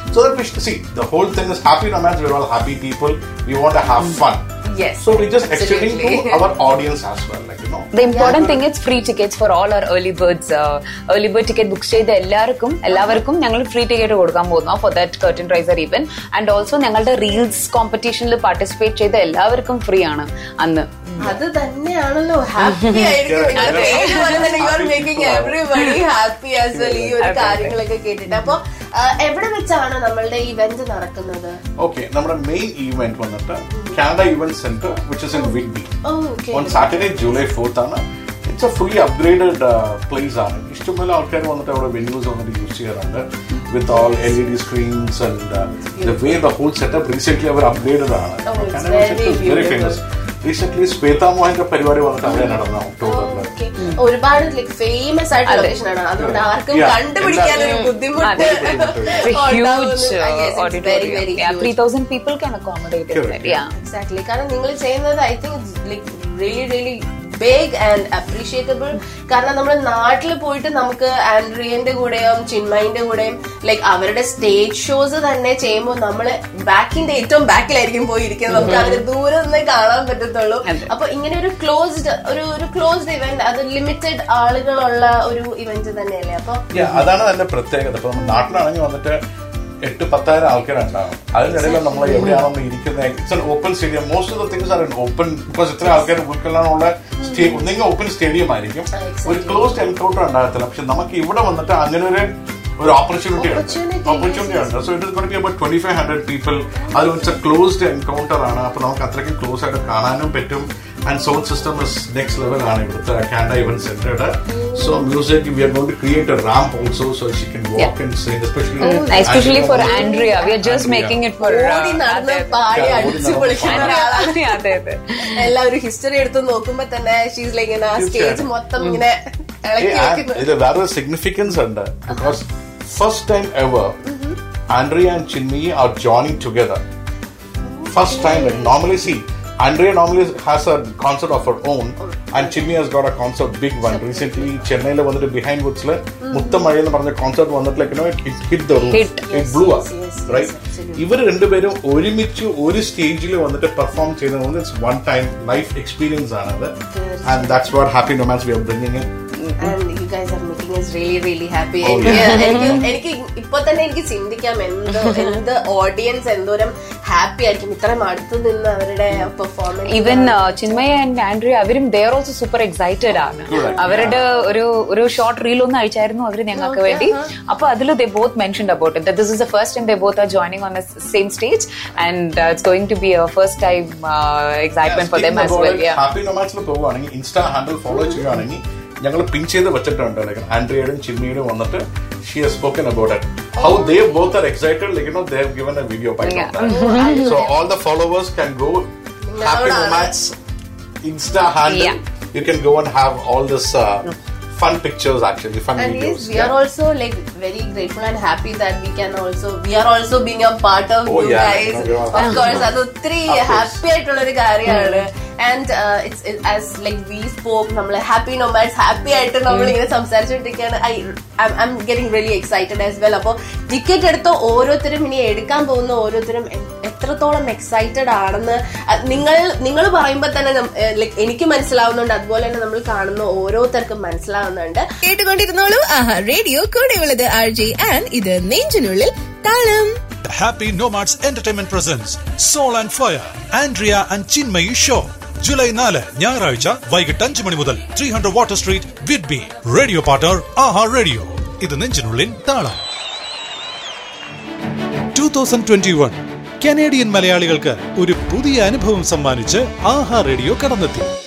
So that we should see the whole thing is happy nomads. We're all happy people. We want to have fun. Yes, So we're just extending to absolutely. our audience as well. Like you know. The important thing is free tickets for all our early birds. Uh, early bird ticket book ചെയ്ത എല്ലാവർക്കും എല്ലാവർക്കും ഞങ്ങൾ free ticket കൊടുക്കാൻ പോകുന്നു for that curtain raiser even and also ഞങ്ങളുടെ reels കോമ്പറ്റീഷനിൽ participate ചെയ്ത എല്ലാവർക്കും ഫ്രീ ആണ് അന്ന് അത് തന്നെയാണല്ലോ ഹാപ്പി ആയിരിക്കും അതെ. Making everybody happy as well ഈ ഒരു കാര്യങ്ങളൊക്കെ കേട്ടിട്ട് അപ്പൊ ആ, എവിടെ വെച്ചാണ് നമ്മളുടെ ഇവന്റ് നടക്കുന്നത് Okay, നമ്മുടെ മെയിൻ ഈവന്റ് വന്നിട്ട് Canada event centre which is in Whitby okay on Saturday July fourth ആണ് it's a fully upgraded place ആണ് ഇഷ്ടംപോലെ ആൾക്കാർ വന്നിട്ട് അവിടെ വെന്യൂസ് വന്നിട്ട് യൂസ് ചെയ്യാറുണ്ട് with all L E D screens and the way the whole setup recent അവർ upgraded ആണ് Oh, it's Canada very very beautiful. Famous recent Shweta മോഹന്റെ പരിപാടി വന്നിട്ട് അവിടെ നടന്ന ഒക്ടോബറിൽ ഓക്കെ ഒരുപാട് ലൈക് ഫേമസ് ആയിട്ടുള്ള അതെ. ലൊക്കേഷൻ ആണ് അതുകൊണ്ട് ആർക്കും Yeah. കണ്ടുപിടിക്കാൻ ഒരു എല്ലാ- ബുദ്ധിമുട്ട് അതെ. It's It's a huge ഉണ്ടാവുന്നു. uh, Yes, it's very, very auditorium. Yeah, huge. 3000 people can accommodate it. Correct. Yeah. Exactly കാരണം നിങ്ങൾ ചെയ്യുന്നത് I think like really really big and appreciatable കാരണം നമ്മുടെ നാട്ടിൽ പോയിട്ട് നമുക്ക് ആൻഡ്രിയന്റെ കൂടെയും ചിന്മയിന്റെ കൂടെയും ലൈക്ക് അവരുടെ സ്റ്റേജ് ഷോസ് തന്നെ ചെയ്യുമ്പോൾ നമ്മള് ബാക്കിന്റെ ഏറ്റവും ബാക്കിലായിരിക്കും പോയിരിക്കുന്നത് നമുക്ക് അവര് ദൂരെ നിന്ന് കാണാൻ പറ്റത്തുള്ളൂ അതെ. അപ്പൊ ഇങ്ങനെ ഒരു ക്ലോസ്ഡ് ഒരു ഒരു ക്ലോസ്ഡ് ഇവന്റ് അത് ലിമിറ്റഡ് ആളുകളുള്ള ഒരു ഇവന്റ് തന്നെയല്ലേ അപ്പൊ Yeah, അതാണ് അതിന്റെ പ്രത്യേകത ഇപ്പൊ നമ്മൾ നാട്ടിലാണെങ്കിൽ വന്നിട്ട് എട്ട് പത്തായിരം ആൾക്കാരുണ്ടാവും അതിനിടയിൽ നമ്മൾ എവിടെയാണോ ഇരിക്കുന്നത് it's an open stadium most of the things are open because ഇത്ര ആൾക്കാർ ഉൾക്കൊള്ളാനുള്ള സ്റ്റേ- ഒന്നെങ്കിൽ ഓപ്പൺ സ്റ്റേഡിയം ആയിരിക്കും ഒരു ക്ലോസ്ഡ് എൻകൗണ്ടർ ഉണ്ടാകത്തില്ല പക്ഷെ നമുക്ക് ഇവിടെ വന്നിട്ട് അങ്ങനെ ഒരു ഒരു ഓപ്പർച്യൂണിറ്റി ഉണ്ട് Opportunity, ഓപ്പർച്യൂണിറ്റി ഉണ്ട് so it is got B about twenty five hundred people അത് ഇറ്റ്സ് എ ക്ലോസ്ഡ് എൻകൗണ്ടർ ആണ് അപ്പൊ നമുക്ക് അത്രയ്ക്കും ക്ലോസ് ആയിട്ട് കാണാനും പറ്റും and sound system is next level ആണ് ഇവിടുത്തെ Canada event സെന്ററുടെ so music V R gone to create A ramp also so Xi can walk and sing especially Especially for Andrea. We are just making it for. uh, ഓടി നടന്ന് അതെ, പാടി ഓടി അടിച്ചു നടന്ന് പൊളിക്കുന്ന ഒരാളാണ് അതെ അതെ അതെ എല്ലാവരും ഹിസ്റ്ററി എടുത്ത് നോക്കുമ്പോ തന്നെ ഷീസ് ലൈക്ക് ഇങ്ങനെ സ്റ്റേജ് തീർച്ചയായും. മൊത്തം ഇങ്ങനെ ഇളക്കി വെക്കുന്നു ഇത് വേറെ സിഗ്നിഫിക്കൻസ് ഉണ്ട് because first time ever Andrea and Chinmayi are joining together first time normally she Andrea normally has a concert of her own and Chinmayi has got a concert big one recent ചെന്നൈയിൽ വന്നിട്ട് ബിഹൈൻഡ് വുഡ്സിൽ മുത്തമഴ എന്ന് പറഞ്ഞ കോൺസെർട്ട് വന്നിട്ട് like it hit the room Hit. It blew yes, yes, right absolutely. ഇവർ രണ്ടുപേരും ഒരുമിച്ച് ഒരു സ്റ്റേജിൽ വന്നിട്ട് പെർഫോം ചെയ്തത് it's one time life experience ആണ് അത് and that's what Happy Nomads we are bringing in And you guys are making us really, really happy. Oh, എനിക്ക് yeah. എനിക്ക് എനിക്ക് ഇപ്പൊ തന്നെ എനിക്ക് ചിന്തിക്കാം എന്ത് എന്ത് ഓഡിയൻസ് എന്തോരം ഹാപ്പി ആയിരിക്കും ഇത്രയും അടുത്ത് നിന്ന് അവരുടെ performance even Chinmayi and Andrea അവരും ദർ ഓൾസോ സൂപ്പർ എക്സൈറ്റഡ് ആണ് Correct. അവരുടെ ഒരു ഒരു ഷോർട്ട് റീൽ ഒന്ന് അയച്ചായിരുന്നു അവര് ഞങ്ങൾക്ക് വേണ്ടി അപ്പൊ അതിൽ they both mention about it this is the first time they both are joining on same stage and it's going to be first time excitement for them as well happy നൊമാൻസിൽ പോവുകയാണെങ്കിൽ insta handle follow ചെയ്യുകയാണെങ്കിൽ ഞങ്ങൾ പിൻ ചെയ്ത് വെച്ചിട്ടുണ്ട് like ആൻഡ്രിയയുടെയും ചിമ്മിയുടെയും വന്നിട്ട് she has spoken about it how they both are excited like no they have given a video by so all the followers can go Happy Nomads insta handle Yeah. You can go and have all this fun pictures actually fun And yes, videos we are also like very grateful and happy that we can also we are also being a part of Oh, you yeah. guys. No, you are. Of course, അത് ഒത്തിരി Of course. Happy ആയിട്ടുള്ള ഒരു കാര്യമാണ് and it's as like we spoke നമ്മൾ Happy Nomads happy ആയിട്ട് നമ്മൾ ഇങ്ങനെ സംസാരിച്ചുകൊണ്ടിരിക്കുകയാണ് I I'm getting really excited as well അപ്പോൾ ടിക്കറ്റ് എടുത്ത ഓരോരുത്തരും ഇനി എടുക്കാൻ പോകുന്ന ഓരോരുത്തരും എ- എത്രത്തോളം എക്സൈറ്റഡ് ആണെന്ന് അഹ് നിങ്ങൾ നിങ്ങൾ പറയുമ്പോൾ തന്നെ ലൈക്ക് എനിക്ക് മനസ്സിലാവുന്നുണ്ട് അതുപോലെ തന്നെ നമ്മൾ കാണുന്ന ഓരോരുത്തർക്കും മനസ്സിലാവുന്നുണ്ട് കേട്ടുകൊണ്ടിരുന്നോളൂ ആഹാ റേഡിയോ കൂടെയുള്ളത് ആർ ജെ ആൻഡ് ഇത് നെഞ്ചിനുള്ളിൽ താളം The Happy Nomads Entertainment presents Soul and Fire, Andrea and Chinmayi Show. July നാല് ഞായറാഴ്ച വൈകിട്ട് അഞ്ച് മണി മുതൽ three hundred water street Whitby radio partner Aaha radio ഇത് നെഞ്ചിനുള്ളിൽ താളം two thousand twenty one Canadian മലയാളികൾക്ക് ഒരു പുതിയ അനുഭവം സമ്മാനിച്ച് ആഹാ റേഡിയോ കടന്നെത്തി